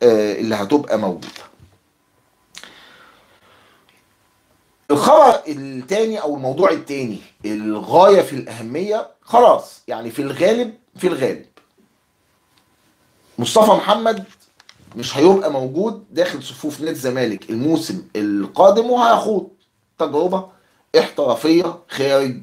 اللي هتبقى موجوده الخبر التاني او الموضوع التاني الغايه في الاهميه خلاص يعني في الغالب في الغالب مصطفى محمد مش هيبقى موجود داخل صفوف نادي الزمالك الموسم القادم وهيخوض تجربه احترافيه خارج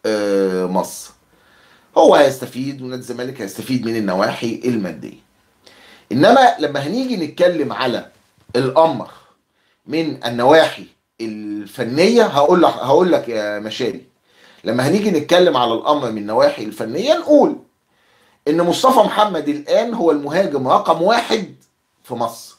مصر هو هيستفيد ونادي الزمالك هيستفيد من النواحي الماديه انما لما هنيجي نتكلم على الامر من النواحي الفنيه هقول لك هقول لك يا مشاري لما هنيجي نتكلم على الامر من النواحي الفنيه نقول ان مصطفى محمد الان هو المهاجم رقم واحد في مصر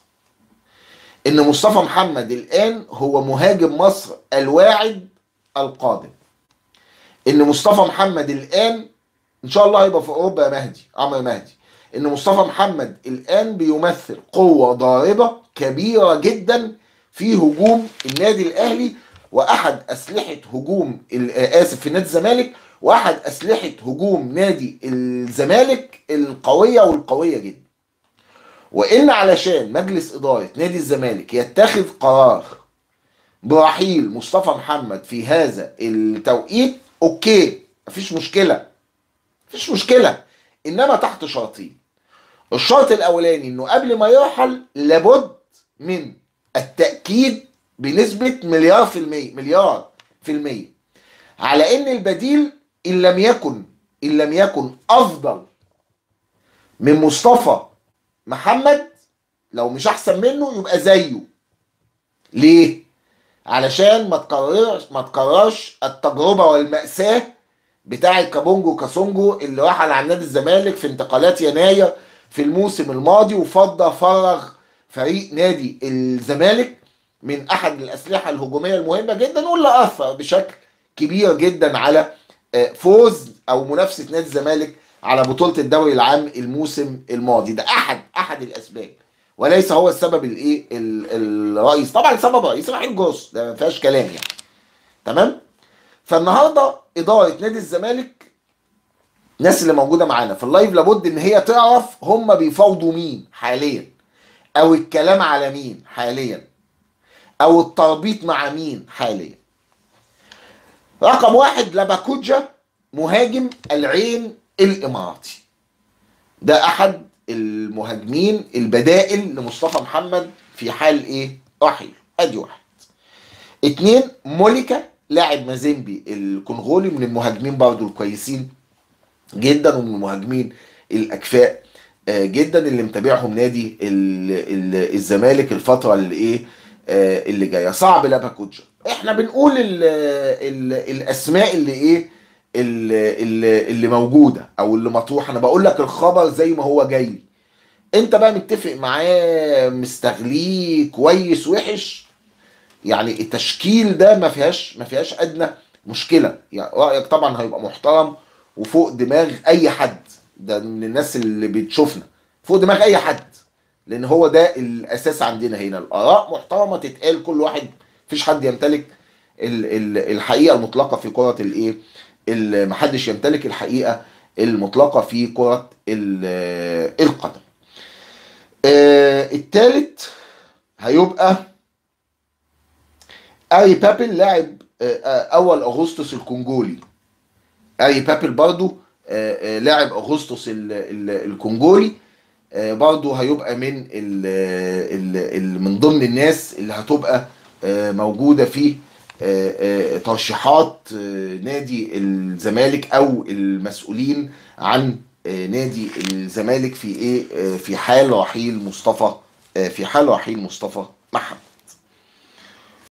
ان مصطفى محمد الان هو مهاجم مصر الواعد القادم ان مصطفى محمد الان ان شاء الله هيبقى في اوروبا يا مهدي عمرو مهدي ان مصطفى محمد الان بيمثل قوه ضاربه كبيره جدا في هجوم النادي الاهلي واحد اسلحه هجوم اسف في نادي الزمالك واحد اسلحه هجوم نادي الزمالك القويه والقويه جدا وان علشان مجلس اداره نادي الزمالك يتخذ قرار برحيل مصطفى محمد في هذا التوقيت اوكي مفيش مشكله مفيش مشكله انما تحت شرطين الشرط الاولاني انه قبل ما يرحل لابد من التاكيد بنسبه مليار في المية مليار في المية على ان البديل ان لم يكن ان لم يكن افضل من مصطفى محمد لو مش احسن منه يبقى زيه ليه علشان ما تكررش ما تكررش التجربه والماساه بتاعه كابونجو كاسونجو اللي رحل عن نادي الزمالك في انتقالات يناير في الموسم الماضي وفضى فرغ فريق نادي الزمالك من احد الاسلحه الهجوميه المهمه جدا واللي اثر بشكل كبير جدا على فوز او منافسه نادي الزمالك على بطوله الدوري العام الموسم الماضي ده احد احد الاسباب وليس هو السبب الايه الرئيس طبعا السبب الرئيسي رحيل جروس ده ما فيهاش كلام يعني تمام فالنهارده اداره نادي الزمالك الناس اللي موجوده معانا في اللايف لابد ان هي تعرف هم بيفاوضوا مين حاليا او الكلام على مين حاليا او التربيط مع مين حاليا رقم واحد لاباكوجا مهاجم العين الاماراتي ده احد المهاجمين البدائل لمصطفى محمد في حال ايه رحيل ادي واحد اتنين موليكا لاعب مازيمبي الكونغولي من المهاجمين برضو الكويسين جدا ومن المهاجمين الاكفاء جدا اللي متابعهم نادي الزمالك الفتره اللي ايه اللي جايه صعب لاباكوجا احنا بنقول ال ال الاسماء اللي ايه اللي, اللي موجوده او اللي مطروحه انا بقول لك الخبر زي ما هو جاي انت بقى متفق معاه مستغليه كويس وحش يعني التشكيل ده ما فيهاش ما فيهاش ادنى مشكله يعني رايك طبعا هيبقى محترم وفوق دماغ اي حد ده من الناس اللي بتشوفنا فوق دماغ اي حد لان هو ده الاساس عندنا هنا الاراء محترمه تتقال كل واحد مفيش حد يمتلك الحقيقه المطلقه في كره الايه محدش يمتلك الحقيقه المطلقه في كره القدم الثالث هيبقى اري بابل لاعب اول اغسطس الكونجولي اري بابل برضو لاعب اغسطس الكونجولي برضو هيبقى من ال ال من ضمن الناس اللي هتبقى موجوده في ترشيحات نادي الزمالك او المسؤولين عن نادي الزمالك في ايه في حال رحيل مصطفى في حال رحيل مصطفى محمد